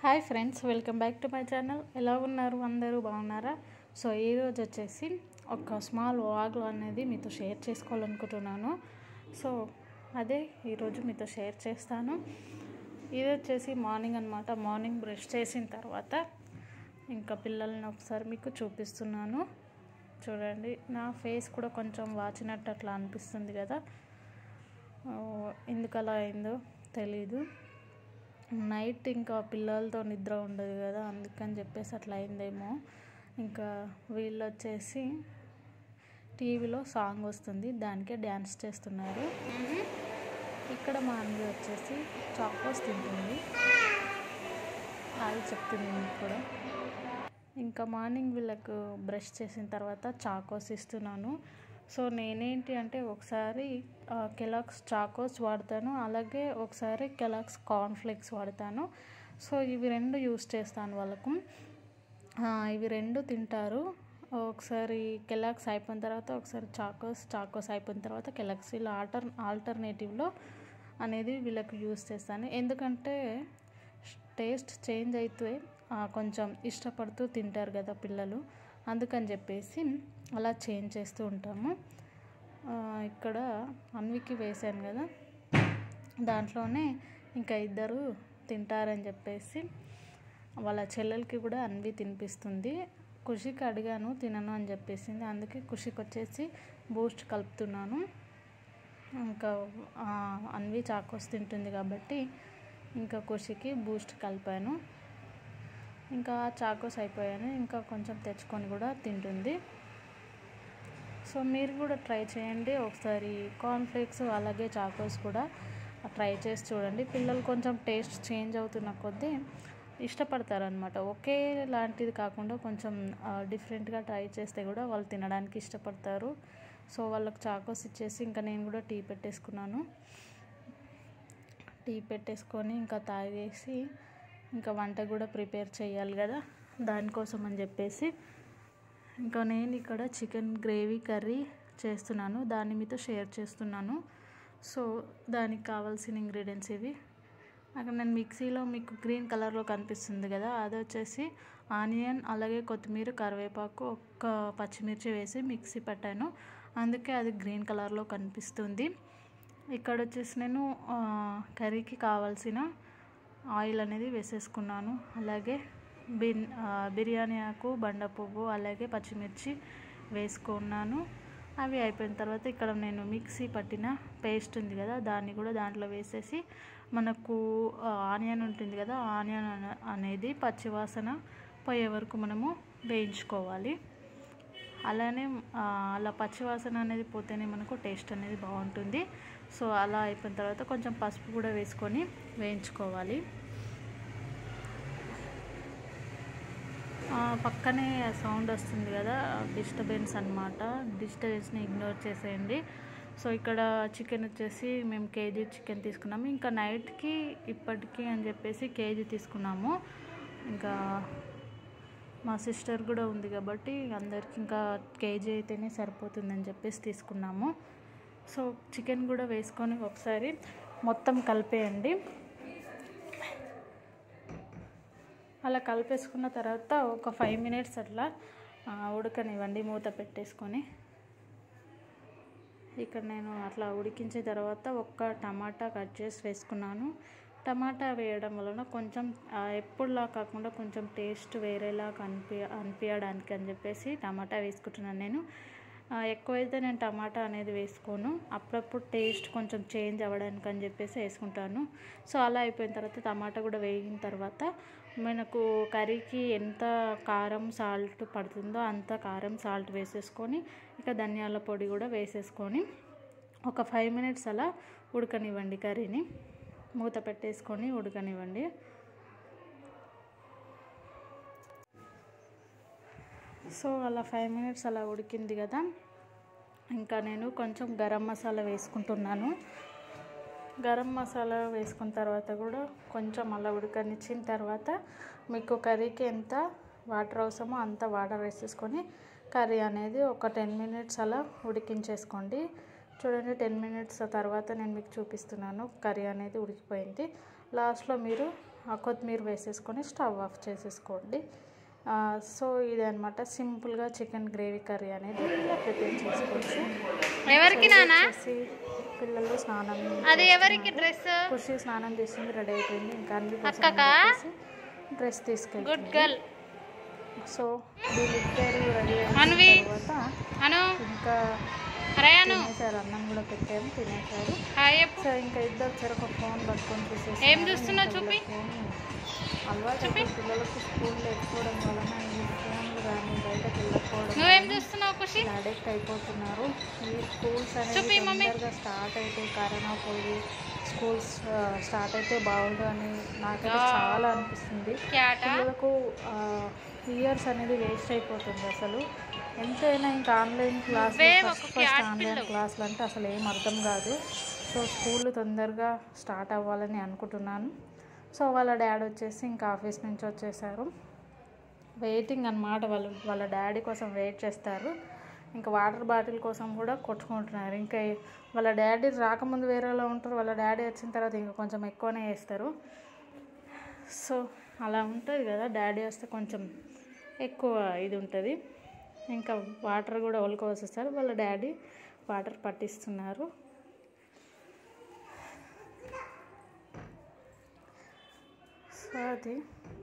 Hi friends welcome back to my channel ఎలా ఉన్నారు అందరూ బాగున్నారా సో ఈరోజు వచ్చేసి ఒక స్మాల్ వాగ్ అనేది మీతో షేర్ చేసుకోవాలనుకుంటున్నాను సో అదే ఈరోజు మీతో షేర్ చేస్తాను ఇది వచ్చేసి మార్నింగ్ అనమాట మార్నింగ్ బ్రష్ చేసిన తర్వాత ఇంకా పిల్లల్ని ఒకసారి మీకు చూపిస్తున్నాను చూడండి నా ఫేస్ కూడా కొంచెం వాచినట్టు అట్లా అనిపిస్తుంది కదా ఆ, ఎందుకు అలా అయిందో తెలీదు నైట్ ఇంకా పిల్లలతో నిద్ర ఉండదు కదా అందుకని చెప్పేసి అట్లా అయిందేమో ఇంకా వీళ్ళు వచ్చేసి టీవీలో సాంగ్ వస్తుంది దానికే డ్యాన్స్ చేస్తున్నారు ఇక్కడ మా అన్నది వచ్చేసి చాకోస్ తింటుంది అది చెప్తుంది మీకు కూడా ఇంకా మార్నింగ్ వీళ్ళకు బ్రష్ చేసిన తర్వాత చాకోస్ ఇస్తున్నాను సో నేనేంటి అంటే ఒకసారి కెలాక్స్ చాకోస్ వాడతాను అలాగే ఒకసారి కెలాక్స్ కార్న్ఫ్లేక్స్ వాడతాను సో ఇవి రెండు యూస్ చేస్తాను వాళ్ళకు ఆ, ఇవి రెండు తింటారు ఒకసారి కెలాక్స్ అయిపోయిన తర్వాత ఒకసారి చాకోస్ చాకోస్ అయిపోయిన తర్వాత కెలాక్స్ ఇలా ఆల్టర్ ఆల్టర్నేటివ్లో అనేది వీళ్ళకి యూస్ చేస్తాను ఎందుకంటే టేస్ట్ చేంజ్ అయితే ఆ, కొంచెం ఇష్టపడుతూ తింటారు కదా పిల్లలు అందుకని చెప్పేసి అలా చేంజ్ చేస్తూ ఉంటాము ఆ, ఇక్కడ అన్వికి వేసాను కదా దాంట్లోనే ఇంకా ఇద్దరు తింటారని చెప్పేసి వాళ్ళ చెల్లెలకి కూడా అన్వి తినిపిస్తుంది ఖుషికి అడిగాను తినను అని చెప్పేసింది అందుకే ఖుషికి వచ్చేసి బూస్ట్ కలుపుతున్నాను ఇంకా ఆ, అన్వి చాకోస్ తింటుంది కాబట్టి ఇంకా ఖుషికి బూస్ట్ కలిపాను ఇంకా చాకోస్ అయిపోయాను ఇంకా కొంచెం తెచ్చుకొని కూడా తింటుంది సో మీరు కూడా ట్రై చేయండి ఒకసారి కార్న్ఫ్లేక్స్ అలాగే చాకోస్ కూడా ట్రై చేసి చూడండి పిల్లలు కొంచెం టేస్ట్ చేంజ్ అవుతున్న కొద్దీ ఇష్టపడతారనమాట ఒకే లాంటిది కాకుండా కొంచెం డిఫరెంట్గా ట్రై చేస్తే కూడా వాళ్ళు తినడానికి ఇష్టపడతారు సో వాళ్ళకి చాకోస్ ఇచ్చేసి ఇంకా నేను కూడా టీ పెట్టేసుకున్నాను టీ పెట్టేసుకొని ఇంకా తాగేసి ఇంకా వంట కూడా ప్రిపేర్ చేయాలి కదా దానికోసం అని చెప్పేసి ఇంకా నేను ఇక్కడ చికెన్ గ్రేవీ కర్రీ చేస్తున్నాను దాన్ని మీతో షేర్ చేస్తున్నాను సో దానికి కావాల్సిన ఇంగ్రీడియంట్స్ ఇవి అక్కడ నేను మిక్సీలో మీకు గ్రీన్ కలర్లో కనిపిస్తుంది కదా అది వచ్చేసి ఆనియన్ అలాగే కొత్తిమీర కరివేపాకు ఒక్క పచ్చిమిర్చి వేసి మిక్సీ పట్టాను అందుకే అది గ్రీన్ కలర్లో కనిపిస్తుంది ఇక్కడ వచ్చేసి నేను ఆ, కర్రీకి కావాల్సిన ఆయిల్ అనేది వేసేసుకున్నాను అలాగే బిన్ ఆ, బిర్యానీ ఆకు బండ పువ్వు అలాగే పచ్చిమిర్చి వేసుకున్నాను అవి అయిపోయిన తర్వాత ఇక్కడ నేను మిక్సీ పట్టిన పేస్ట్ ఉంది కదా దాన్ని కూడా దాంట్లో వేసేసి మనకు ఆ, ఆనియన్ ఉంటుంది కదా ఆనియన్ అన- అనేది పచ్చివాసన పోయే వరకు మనము వేయించుకోవాలి అలానే ఆ, అలా పచ్చివాసన అనేది పోతేనే మనకు టేస్ట్ అనేది బాగుంటుంది సో అలా అయిపోయిన తర్వాత కొంచెం పసుపు కూడా వేసుకొని వేయించుకోవాలి ఆ, పక్కనే సౌండ్ వస్తుంది కదా డిస్టర్బెన్స్ అనమాట డిస్టర్బెన్స్ని ఇగ్నోర్ చేసేయండి సో ఇక్కడ చికెన్ వచ్చేసి మేము కేజీ చికెన్ తీసుకున్నాము ఇంకా నైట్కి ఇప్పటికీ అని చెప్పేసి కేజీ తీసుకున్నాము ఇంకా మా సిస్టర్ కూడా ఉంది కాబట్టి అందరికి ఇంకా కేజీ అయితేనే సరిపోతుందని చెప్పేసి తీసుకున్నాము సో చికెన్ కూడా వేసుకొని ఒకసారి మొత్తం కలిపేయండి అలా కలిపేసుకున్న తర్వాత ఒక ఫైవ్ మినిట్స్ అట్లా ఆ, ఉడకనివ్వండి మూత పెట్టేసుకొని ఇక్కడ నేను అట్లా ఉడికించిన తర్వాత ఒక్క టమాటా కట్ చేసి వేసుకున్నాను టమాటా వేయడం వలన కొంచెం ఆ, ఎప్పుడులా కాకుండా కొంచెం టేస్ట్ వేరేలా కనిపి అనిపించడానికి అని చెప్పేసి టమాటా వేసుకుంటున్నాను నేను ఆ, ఎక్కువైతే నేను టమాటా అనేది వేసుకోను అప్పుడప్పుడు టేస్ట్ కొంచెం చేంజ్ అవ్వడానికి అని చెప్పేసి వేసుకుంటాను సో అలా అయిపోయిన తర్వాత టమాటా కూడా వేగిన తర్వాత మనకు కర్రీకి ఎంత కారం సాల్ట్ పడుతుందో అంత కారం సాల్ట్ వేసేసుకొని ఇక ధనియాల పొడి కూడా వేసేసుకొని ఒక ఫైవ్ మినిట్స్ అలా ఉడకనివ్వండి కర్రీని మూత పెట్టేసుకొని ఉడకనివ్వండి సో అలా ఫైవ్ మినిట్స్ అలా ఉడికింది కదా ఇంకా నేను కొంచెం గరం మసాలా వేసుకుంటున్నాను గరం మసాలా వేసుకున్న తర్వాత కూడా కొంచెం అలా ఉడకనిచ్చిన తర్వాత మీకు కర్రీకి ఎంత వాటర్ అవసరమో అంత వాటర్ వేసేసుకొని కర్రీ అనేది ఒక టెన్ మినిట్స్ అలా ఉడికించేసుకోండి చూడండి టెన్ మినిట్స్ తర్వాత నేను మీకు చూపిస్తున్నాను కర్రీ అనేది ఉడికిపోయింది లాస్ట్లో మీరు ఆ కొత్తిమీర వేసేసుకొని స్టవ్ ఆఫ్ చేసేసుకోండి ఆ, సో ఇది అనమాట సింపుల్గా చికెన్ గ్రేవీ కర్రీ అనేది ప్రిపేర్ చేసుకోవచ్చు ఎవరికి సో ఇది నానా వచ్చేసి పిల్లలు స్నానం అది ఎవరికి డ్రెస్ ఖుషి స్నానం చేసింది రెడీ అయిపోయింది ఇంకా అన్ని అక్కకా? డ్రెస్ తీసుకెళ్ళి గుడ్ గర్ల్ సో వీళ్ళిద్దరు రెడీ అయిన అన్వి. తర్వాత అను ఇంకా అరే అను తినేసారు అన్నం కూడా పెట్టాము తినేసారు హాయ్ చెప్పు సో ఇంకా ఇద్దరు చెరొక ఫోన్ పట్టుకొని చూసేసి ఏం చూస్తున్నావు చూపి? అలవాటు అయిపోయి పిల్లలకు స్కూల్లో ఎక్కువడం వలన ఈ ఫోన్లు కానీ బయటకు వెళ్ళకపోవడం నువ్వేం చూస్తున్నావు ఖుషి ఇలా అడిక్ట్ అయిపోతున్నారు ఈ స్కూల్స్ చూపి అనేవి మమ్మీ. తొందరగా స్టార్ట్ అయితే కరోనా పోయి స్కూల్స్ స్టార్ట్ అయితే బాగుండు అని నాకైతే చాలా అనిపిస్తుంది క్యాట పిల్లలకు ఇయర్స్ అనేది వేస్ట్ అయిపోతుంది అసలు ఎంతైనా ఇంకా ఆన్లైన్ క్లాసులు నువ్వే ఫస్ట్ ఒక ఫస్ట్ క్యాట్ ఆన్లైన్ పిల్లు. క్లాసులు అంటే అసలు ఏం అర్థం కాదు సో స్కూల్ తొందరగా స్టార్ట్ అవ్వాలని అనుకుంటున్నాను సో వాళ్ళ డాడీ వచ్చేసి ఇంకా ఆఫీస్ నుంచి వచ్చేసారు వెయిటింగ్ అన్నమాట వాళ్ళు వాళ్ళ డాడీ కోసం వెయిట్ చేస్తారు ఇంకా వాటర్ బాటిల్ కోసం కూడా కొట్టుకుంటున్నారు ఇంకా వాళ్ళ డాడీ రాకముందు వేరేలా ఉంటారు వాళ్ళ డాడీ వచ్చిన తర్వాత ఇంకా కొంచెం ఎక్కువనే వేస్తారు సో అలా ఉంటుంది కదా డాడీ వస్తే కొంచెం ఎక్కువ ఇది ఉంటుంది ఇంకా వాటర్ కూడా ఒలుకోవాల్సి వస్తారు వాళ్ళ డాడీ వాటర్ పట్టిస్తున్నారు సో అది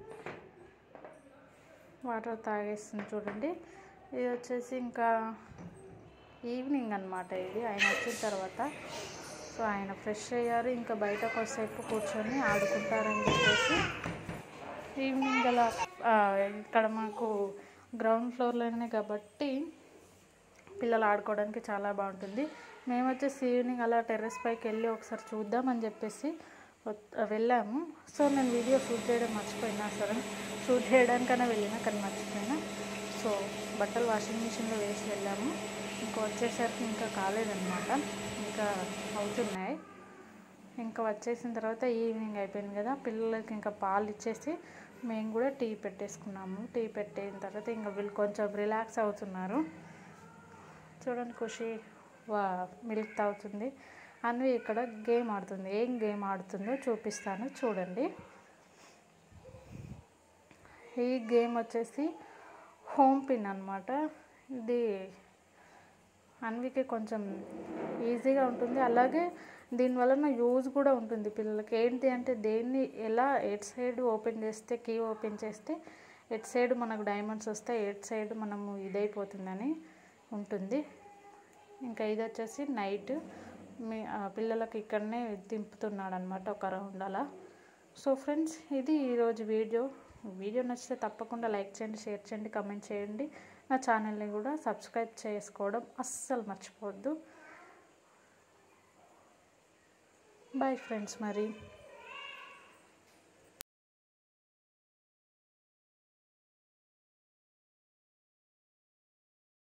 వాటర్ తాగేస్తుంది చూడండి ఇది వచ్చేసి ఇంకా ఈవినింగ్ అనమాట ఇది ఆయన వచ్చిన తర్వాత సో ఆయన ఫ్రెష్ అయ్యారు ఇంకా బయట కొద్దిసేపు కూర్చొని ఆడుకుంటారని చెప్పేసి ఈవినింగ్ అలా ఆ, ఇక్కడ మాకు గ్రౌండ్ ఫ్లోర్లోనే కాబట్టి పిల్లలు ఆడుకోవడానికి చాలా బాగుంటుంది మేము వచ్చేసి ఈవినింగ్ అలా టెర్రస్ పైకి వెళ్ళి ఒకసారి చూద్దామని చెప్పేసి వత్- వెళ్ళాము సో నేను వీడియో షూట్ చేయడం మర్చిపోయినా సరే షూట్ చేయడానికైనా వెళ్ళినా కానీ మర్చిపోయినా సో బట్టలు వాషింగ్ మిషన్లో వేసి వెళ్ళాము ఇంకా వచ్చేసరికి ఇంకా కాలేదన్నమాట ఇంకా అవుతున్నాయి ఇంకా వచ్చేసిన తర్వాత ఈవినింగ్ అయిపోయింది కదా పిల్లలకి ఇంకా పాలు ఇచ్చేసి మేము కూడా టీ పెట్టేసుకున్నాము టీ పెట్టిన తర్వాత ఇంకా వీళ్ళు కొంచెం రిలాక్స్ అవుతున్నారు చూడండి ఖుషి వా మిల్క్ తాగుతుంది అన్వి ఇక్కడ గేమ్ ఆడుతుంది ఏం గేమ్ ఆడుతుందో చూపిస్తాను చూడండి ఈ గేమ్ వచ్చేసి హోమ్ పిన్ అనమాట ఇది అన్వికి కొంచెం ఈజీగా ఉంటుంది అలాగే దీనివలన యూజ్ కూడా ఉంటుంది పిల్లలకి ఏంటి అంటే దేన్ని ఎలా ఎట్ సైడ్ ఓపెన్ చేస్తే కీ ఓపెన్ చేస్తే ఎట్ సైడ్ మనకు డైమండ్స్ వస్తాయి ఎట్ సైడ్ మనము ఇదైపోతుందని ఉంటుంది ఇంకా ఇది వచ్చేసి నైట్ మీ ఆ పిల్లలకి ఇక్కడనే దింపుతున్నాడు అనమాట ఒక రౌండ్ అలా సో ఫ్రెండ్స్ ఇది ఈరోజు వీడియో వీడియో నచ్చితే తప్పకుండా లైక్ చేయండి షేర్ చేయండి కమెంట్ చేయండి నా ఛానల్ని కూడా సబ్స్క్రైబ్ చేసుకోవడం అస్సలు మర్చిపోవద్దు బాయ్ ఫ్రెండ్స్ మరి